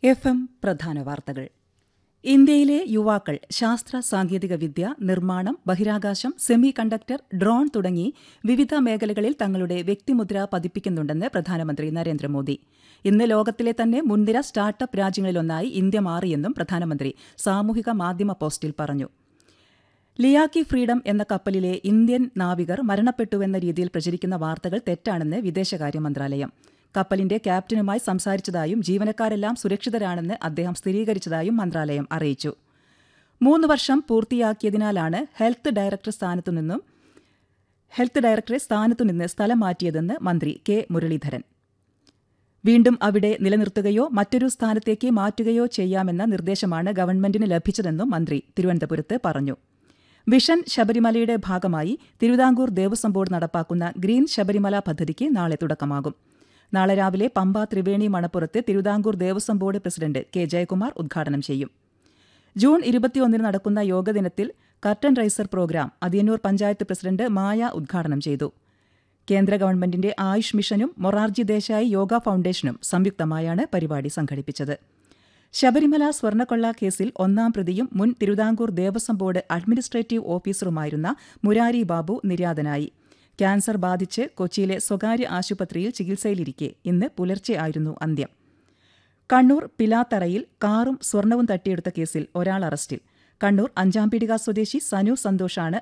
F M പ്രധാന വാർത്തകൾ ഇന്ത്യയിലെ യുവാക്കൾ ശാസ്ത്ര സാങ്കേതിക വിദ്യ നിർമ്മാണം ബഹിരാകാശം സെമി കണ്ടക്ടർ ഡ്രോൺ തുടങ്ങി വിവിധ മേഖലകളിൽ തങ്ങളുടെ വ്യക്തിമുദ്ര പതിപ്പിക്കുന്നുണ്ടെന്ന് പ്രധാനമന്ത്രി നരേന്ദ്രമോദി ഇന്ന് ലോകത്തിലെ തന്നെ മുൻനിര സ്റ്റാർട്ടപ്പ് രാജ്യങ്ങളിലൊന്നായി ഇന്ത്യ മാറിയെന്നും പ്രധാനമന്ത്രി സാമൂഹിക മാധ്യമ പോസ്റ്റിൽ പറഞ്ഞു ലിയാക്കി ഫ്രീഡം എന്ന കപ്പലിലെ ഇന്ത്യൻ നാവികർ മരണപ്പെട്ടുവെന്ന രീതിയിൽ പ്രചരിക്കുന്ന വാർത്തകൾ തെറ്റാണെന്ന് വിദേശകാര്യ മന്ത്രാലയം കപ്പലിന്റെ ക്യാപ്റ്റനുമായി സംസാരിച്ചതായും ജീവനക്കാരെല്ലാം സുരക്ഷിതരാണെന്ന് അദ്ദേഹം സ്ഥിരീകരിച്ചതായും മന്ത്രാലയം അറിയിച്ചു മൂന്ന് വർഷം പൂർത്തിയാക്കിയതിനാലാണ് ഹെൽത്ത് ഡയറക്ടർ സ്ഥാനത്തുനിന്നും ഹെൽത്ത് ഡയറക്ടറെ സ്ഥാനത്തുനിന്ന് സ്ഥലം മാറ്റിയതെന്ന് മന്ത്രി കെ മുരളീധരൻ വീണ്ടും അവിടെ നിലനിർത്തുകയോ മറ്റൊരു സ്ഥാനത്തേക്ക് മാറ്റുകയോ ചെയ്യാമെന്ന നിർദ്ദേശമാണ് ഗവൺമെന്റിന് ലഭിച്ചതെന്നും മന്ത്രി തിരുവനന്തപുരത്ത് പറഞ്ഞു വിഷൻ ശബരിമലയുടെ ഭാഗമായി തിരുവിതാംകൂർ ദേവസ്വം ബോർഡ് നടപ്പാക്കുന്ന ഗ്രീൻ ശബരിമല പദ്ധതിക്ക് നാളെ തുടക്കമാകും നാളെ രാവിലെ പമ്പ ത്രിവേണി മണപ്പുറത്ത് Thiruvithamkoor Devaswom board president K Jayakumar ഉദ്ഘാടനം ചെയ്യും ജൂൺ ഇരുപത്തിയൊന്നിന് നടക്കുന്ന യോഗദിനത്തിൽ curtain raiser programme Athiyannoor panchayat president Maya ഉദ്ഘാടനം ചെയ്തു കേന്ദ്ര ഗവൺമെന്റിന്റെ ആയുഷ് മിഷനും മൊറാർജി ദേശായി യോഗ ഫൌണ്ടേഷനും സംയുക്തമായാണ് പരിപാടി സംഘടിപ്പിച്ചത് ശബരിമല സ്വർണ്ണക്കൊള്ള കേസിൽ ഒന്നാം പ്രതിയും മുൻ തിരുവിതാംകൂർ ദേവസ്വം ബോർഡ് അഡ്മിനിസ്ട്രേറ്റീവ് ഓഫീസറുമായിരുന്ന മുരാരി ബാബു നിര്യാതനായി ക്യാൻസർ ബാധിച്ച് കൊച്ചിയിലെ സ്വകാര്യ ആശുപത്രിയിൽ ചികിത്സയിലിരിക്കെ ഇന്ന് പുലർച്ചെ ആയിരുന്നു അന്ത്യം കണ്ണൂർ പിലാത്തറയിൽ കാറും സ്വർണവും തട്ടിയെടുത്ത കേസിൽ ഒരാൾ അറസ്റ്റിൽ കണ്ണൂർ അഞ്ചാംപീടിക സ്വദേശി സനു സന്തോഷാണ്